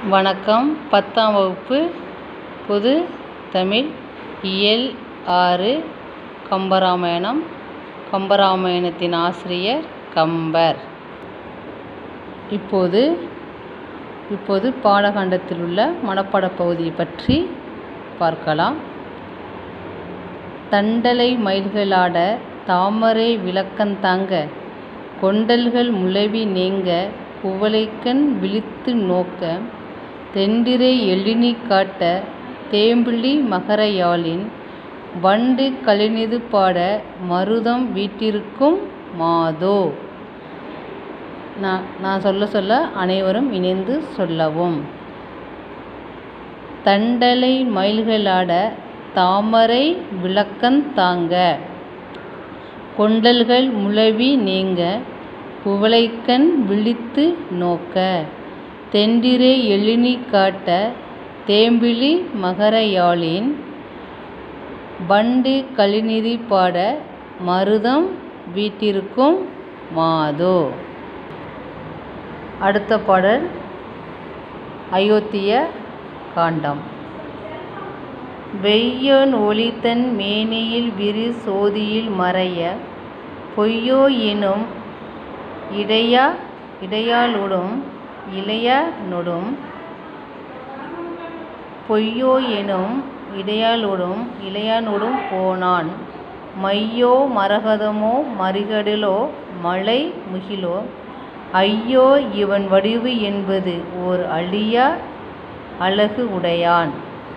வணக்கம் பத்தாம் வகுப்பு பொது தமிழ் இயல் ஆறு கம்பராமாயணம் கம்பராமாயணத்தின் ஆசிரியர் கம்பர் இப்போது இப்போது பாலகாண்டத்தில் உள்ள மனப்பாடப் பகுதியை பற்றி பார்க்கலாம் தண்டலை மயில்களாட தாமரை விளக்கந்தாங்க கொண்டல்கள் முழவி நீங்க குவளைக்கண் விழித்து நோக்க தெண்டிரை எழினி காட்ட தேம்பிழி மகரயாழின் வண்டு களிநிது பாட மருதம் வீற்றிருக்கும் மாதோ நான் நான் சொல்ல சொல்ல அனைவரும் இணைந்து சொல்லவும் தண்டலை மயில்களாட தாமரை விளக்கந்தாங்க கொண்டல்கள் முழவி நீங்க குவளைக்கண் விழித்து நோக்க தெண்டிரை எழினி காட்ட தேம்பிழி மகரயாழின் வண்டு களிநிதி பாட மருதம் வீற்றிருக்கும் மாதோ அடுத்த பாடல் அயோத்திய காண்டம் வெய்யோன் ஒளிதன் மேனியில் விரி சோதியில் மறைய பொய்யோ எனும் இடையா இடையாளொடும் இளையானொடும் பொய்யோ எனும் இடையாளொடும் இளையானொடும் போனான் மையோ மரகதமோ மறிகடலோ மழை முகிலோ ஐயோ இவன் வடிவு என்பது ஓர் அழியா அழகு உடையான்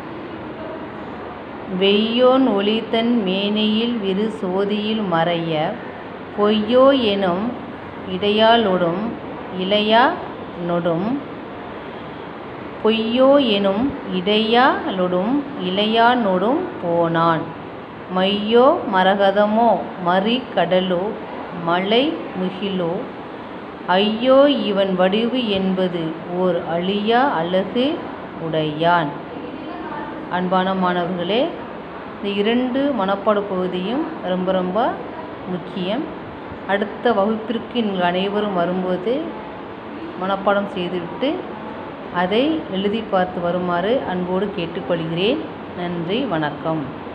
வெய்யோன் ஒளிதன் மேனியில் விரு சோதியில் மறைய பொய்யோ எனும் இடையாளொடும் இளையா நொடும் பொய்யோ எனும் இடையாளொடும் இளையானொடும் போனான் மையோ மரகதமோ மறி கடலோ மழை முகிலோ ஐயோ இவன் வடிவு என்பது ஓர் அழியா அழகு உடையான் அன்பான மாணவர்களே இந்த இரண்டு மனப்பாட பகுதியும் ரொம்ப ரொம்ப முக்கியம் அடுத்த வகுப்பிற்கு நீங்கள் அனைவரும் வரும்போது மனப்பாடம் செய்துவிட்டு அதை எழுதி பார்த்து வருமாறு அன்போடு கேட்டுக்கொள்கிறேன் நன்றி வணக்கம்